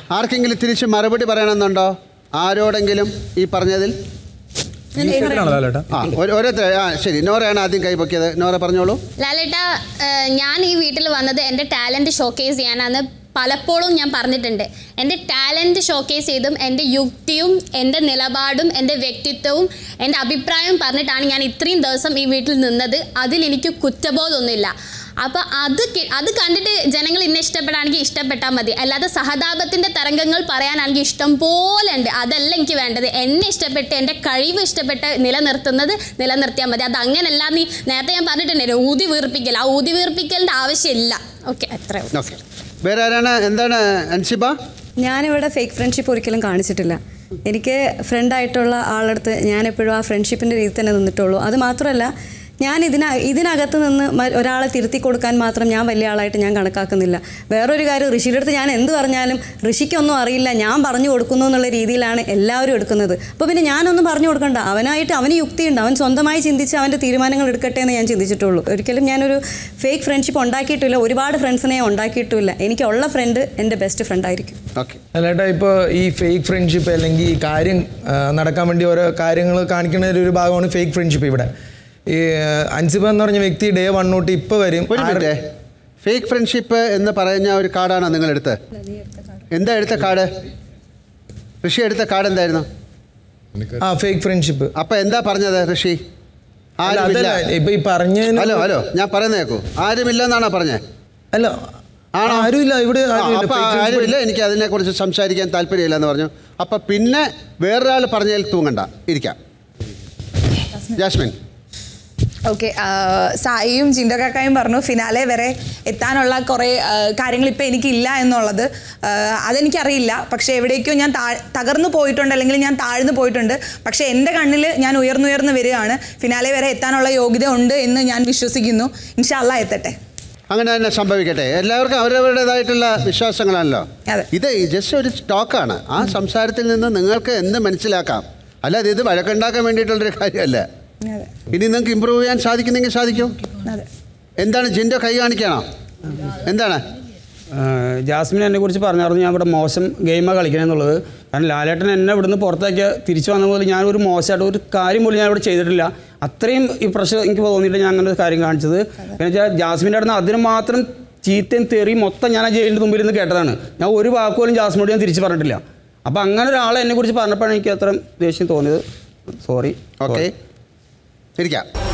ആർക്കെങ്കിലും തിരിച്ച് മറുപടി പറയണമെന്നുണ്ടോ ആരോടെങ്കിലും ഈ പറഞ്ഞതിൽ ആണോ ലാലേട്ടാ ആ ഒരു- ഓരോരുത്തർ ആ ശരി നോറയാണ് ആദ്യം കൈപ്പൊക്കിയത് നോറ പറഞ്ഞോളൂ ലാലേട്ട ഏഹ്, ഞാൻ ഈ വീട്ടിൽ വന്നത് എൻ്റെ ടാലൻറ്റ് ഷോക്കേസ് ചെയ്യാനാണ് പലപ്പോഴും ഞാൻ പറഞ്ഞിട്ടുണ്ട് എൻ്റെ ടാലൻറ്റ് ഷോക്കേസ് ചെയ്തും എൻ്റെ യുക്തിയും എൻ്റെ നിലപാടും എൻ്റെ വ്യക്തിത്വവും എൻ്റെ അഭിപ്രായവും പറഞ്ഞിട്ടാണ് ഞാൻ ഇത്രയും ദിവസം ഈ വീട്ടിൽ നിന്നത് അതിൽ എനിക്ക് കുറ്റബോധമൊന്നുമില്ല അപ്പോൾ അത് കി- അത് കണ്ടിട്ട് ജനങ്ങൾ എന്നെ ഇഷ്ടപ്പെടാണെങ്കിൽ ഇഷ്ടപ്പെട്ടാൽ മതി അല്ലാതെ സഹതാപത്തിൻ്റെ തരംഗങ്ങൾ പറയാനാണെങ്കിൽ ഇഷ്ടം പോലെ ഉണ്ട് അതല്ല എനിക്ക് വേണ്ടത് എന്നെ ഇഷ്ടപ്പെട്ട് എൻ്റെ കഴിവ് ഇഷ്ടപ്പെട്ട് നിലനിർത്തുന്നത് നിലനിർത്തിയാൽ മതി അത് അങ്ങനല്ല നീ നേരത്തെ ഞാൻ പറഞ്ഞിട്ടുണ്ടായിരുന്നു ഊതി വീർപ്പിക്കൽ ആ ഊതി വീർപ്പിക്കലിൻ്റെ ആവശ്യമില്ല ഓക്കെ അത്രേ ഉള്ളൂ. ഓക്കെ വേറെ ആരാണ് എന്താണ് അൻസിബ ഞാനിവിടെ ഫേക്ക് ഫ്രണ്ട്ഷിപ്പ് ഒരിക്കലും കാണിച്ചിട്ടില്ല എനിക്ക് ഫ്രണ്ടായിട്ടുള്ള ആളടുത്ത് ഞാൻ എപ്പോഴും ആ ഫ്രണ്ട്ഷിപ്പിൻ്റെ രീതിയിൽ തന്നെ നിന്നിട്ടുള്ളൂ അത് മാത്രമല്ല ഞാൻ ഇതിന ഇതിനകത്ത് നിന്ന് മ- ഒരാളെ തിരുത്തി കൊടുക്കാൻ മാത്രം ഞാൻ വലിയ ആളായിട്ട് ഞാൻ കണക്കാക്കുന്നില്ല വേറൊരു കാര്യം ഋഷിയുടെ അടുത്ത് ഞാൻ എന്ത് പറഞ്ഞാലും ഋഷിക്കൊന്നും അറിയില്ല ഞാൻ പറഞ്ഞു കൊടുക്കുന്നു എന്നുള്ള രീതിയിലാണ് എല്ലാവരും എടുക്കുന്നത് അപ്പോൾ പിന്നെ ഞാനൊന്നും പറഞ്ഞു കൊടുക്കണ്ട അവനായിട്ട് അവന് യുക്തിയുണ്ട് അവൻ സ്വന്തമായി ചിന്തിച്ച് അവൻ്റെ തീരുമാനങ്ങൾ എടുക്കട്ടെ എന്ന് ഞാൻ ചിന്തിച്ചിട്ടുള്ളൂ ഒരിക്കലും ഞാനൊരു ഫേക്ക് ഫ്രണ്ട്ഷിപ്പ് ഉണ്ടാക്കിയിട്ടില്ല ഒരുപാട് ഫ്രണ്ട്സിനെ ഉണ്ടാക്കിയിട്ടുമില്ല എനിക്കുള്ള ഫ്രണ്ട് എൻ്റെ ബെസ്റ്റ് ഫ്രണ്ട് ആയിരിക്കും ഓക്കെ ലാലേട്ടാ ഇപ്പോൾ ഈ ഫേക്ക് ഫ്രണ്ട്ഷിപ്പ് അല്ലെങ്കിൽ ഈ കാര്യം ആ, നടക്കാൻ വേണ്ടി ഓരോ കാര്യങ്ങൾ കാണിക്കുന്നതിൽ ഒരു ഭാഗമാണ് ഫേക്ക് ഫ്രണ്ട്ഷിപ്പ് ഇവിടെ ഈ ആ, അൻസിബ എന്ന് പറഞ്ഞ വ്യക്തി ഡേ വൺ തൊട്ട് ഇപ്പോൾ വരും ഒരു മിനിറ്റ് ഫേക്ക് ഫ്രണ്ട്ഷിപ്പ് എന്ന് പറഞ്ഞ ഒരു കാർഡാണോ നിങ്ങൾ എടുത്ത് എന്താ എടുത്ത കാർഡ് ഋഷി എടുത്ത കാർഡ് എന്തായിരുന്നു ആ ഫേക്ക് ഫ്രണ്ട്ഷിപ്പ് അപ്പൊ എന്താ പറഞ്ഞത് ഋഷി അല്ല ആരുമില്ല അതല്ല ഇപ്പൊ ഈ പറഞ്ഞതിന് ഹലോ ഹലോ ഞാൻ പറയുന്നത് കേൾക്കൂ ആരുമില്ലെന്നാണോ പറഞ്ഞത് അല്ല ആണോ ആരുമില്ല ഇവിടെ ആ, ആരുമില്ല. അപ്പൊ Fake friendship ആരുമില്ല എനിക്ക് അതിനെക്കുറിച്ച് സംസാരിക്കാൻ താല്പര്യമില്ല എന്ന് പറഞ്ഞു അപ്പൊ പിന്നെ വേറൊരാൾ പറഞ്ഞതിൽ തൂങ്ങണ്ട ഇരിക്കാം ജാസ്മിൻ ഓക്കെ സായിയും ജിൻഡോ കാക്കായും പറഞ്ഞു ഫിനാലെ വരെ എത്താനുള്ള കുറേ കാര്യങ്ങൾ ഇപ്പം എനിക്കില്ല എന്നുള്ളത് ആ, അതെനിക്കറിയില്ല പക്ഷേ എവിടേക്കോ ഞാൻ താ തകർന്നു പോയിട്ടുണ്ട് അല്ലെങ്കിൽ ഞാൻ താഴ്ന്നു പോയിട്ടുണ്ട് പക്ഷേ എൻ്റെ കണ്ണിൽ ഞാൻ ഉയർന്നുയർന്ന് വരികയാണ് ഫിനാലെ വരെ എത്താനുള്ള യോഗ്യത ഉണ്ട് എന്ന് ഞാൻ വിശ്വസിക്കുന്നു ഇൻഷാല്ല എത്തട്ടെ അങ്ങനെ തന്നെ സംഭവിക്കട്ടെ എല്ലാവർക്കും അവരവരുടേതായിട്ടുള്ള വിശ്വാസങ്ങളാണല്ലോ അതെ. ഇത് ജസ്റ്റ് ഒരു ടോക്കാണ് ആ സംസാരത്തിൽ നിന്ന് നിങ്ങൾക്ക് എന്ത് മനസ്സിലാക്കാം അല്ലാതെ ഇത് വഴക്കുണ്ടാക്കാൻ വേണ്ടിയിട്ടുള്ളൊരു കാര്യമല്ല അതെ ഇനി നിങ്ങൾക്ക് ഇമ്പ്രൂവ് ചെയ്യാൻ സാധിക്കുന്നെങ്കിൽ സാധിക്കും അതെ എന്താണ് ജിൻഡോ കൈ കാണിക്കാണോ എന്താണ് ആഹ് ജാസ്മിൻ എന്നെ കുറിച്ച് പറഞ്ഞായിരുന്നു ഞാൻ ഇവിടെ മോശം ഗെയിമാണ് കളിക്കണമെന്നുള്ളത് കാരണം ലാലേട്ടൻ എന്നെ ഇവിടുന്ന് പുറത്താക്കിയ തിരിച്ചു വന്ന പോലെ ഞാൻ ഒരു മോശമായിട്ട് ഒരു കാര്യം പോലും ഞാൻ ഇവിടെ ചെയ്തിട്ടില്ല അത്രയും ഈ പ്രശ്നം എനിക്ക് തോന്നിയിട്ട് ഞാൻ അങ്ങനെ ഒരു കാര്യം കാണിച്ചത് എന്ന് വെച്ചാൽ ജാസ്മിൻ്റെ അടുത്ത് അതിന് മാത്രം ചീത്തയും തെറിയും മൊത്തം ഞാൻ ആ ജയിലിൻ്റെ മുമ്പിൽ നിന്ന് കേട്ടതാണ് ഞാൻ ഒരു വാക്കുപോലും ജാസ്മിനോട് ഞാൻ തിരിച്ച് പറഞ്ഞിട്ടില്ല അപ്പോൾ അങ്ങനെ ഒരാളെ എന്നെ കുറിച്ച് പറഞ്ഞപ്പോഴാണ് എനിക്ക് അത്ര ദേഷ്യം തോന്നിയത് സോറി ഓക്കെ ഇരിക്കാം